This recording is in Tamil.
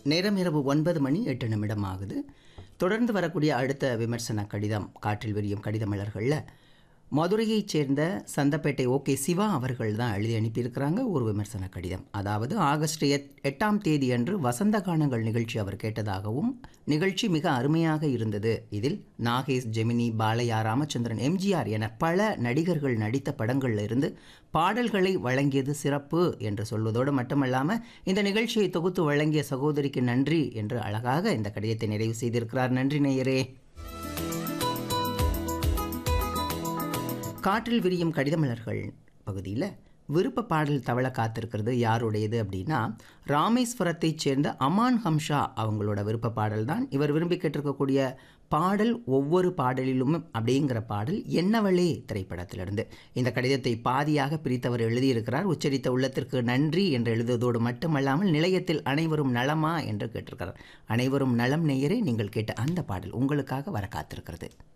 நேரம் இரவு ஒன்பது மணி எட்டு நிமிடம் ஆகுது தொடர்ந்து வரக்கூடிய அடுத்த விமர்சன கடிதம் காற்றில் விரியும் கடித மலர்களில் மதுரையைச் சேர்ந்த சந்தப்பேட்டை ஓகே சிவா அவர்கள் தான் எழுதி அனுப்பியிருக்கிறாங்க ஒரு விமர்சன கடிதம் அதாவது ஆகஸ்ட் எட் எட்டாம் தேதி அன்று வசந்த கானங்கள் நிகழ்ச்சி அவர் கேட்டதாகவும் நிகழ்ச்சி மிக அருமையாக இருந்தது இதில் நாகேஷ் ஜெமினி பாலையா ராமச்சந்திரன் எம்ஜிஆர் என பல நடிகர்கள் நடித்த படங்கள்ல இருந்து பாடல்களை வழங்கியது சிறப்பு என்று சொல்வதோடு மட்டுமல்லாமல் இந்த நிகழ்ச்சியை தொகுத்து வழங்கிய சகோதரிக்கு நன்றி என்று அழகாக இந்த கடிதத்தை நிறைவு செய்திருக்கிறார் நன்றி நேயரே காற்றில் விரியும் கடிதமலர்கள் பகுதியில் விருப்ப பாடல் தவள காத்திருக்கிறது யாருடையது அப்படின்னா ராமேஸ்வரத்தைச் சேர்ந்த அமான் ஹம்ஷா அவங்களோட விருப்ப பாடல் தான் இவர் விரும்பி கேட்டிருக்கக்கூடிய பாடல் ஒவ்வொரு பாடலிலும் அப்படிங்கிற பாடல் என்னவளே திரைப்படத்திலிருந்து இந்த கடிதத்தை பாதியாக பிரித்தவர் எழுதியிருக்கிறார் உச்சரித்த உள்ளத்திற்கு நன்றி என்று எழுதுவதோடு மட்டுமல்லாமல் நிலையத்தில் அனைவரும் நலமா என்று கேட்டிருக்கிறார் அனைவரும் நலம் நேயரே நீங்கள் கேட்ட அந்த பாடல் உங்களுக்காக வர காத்திருக்கிறது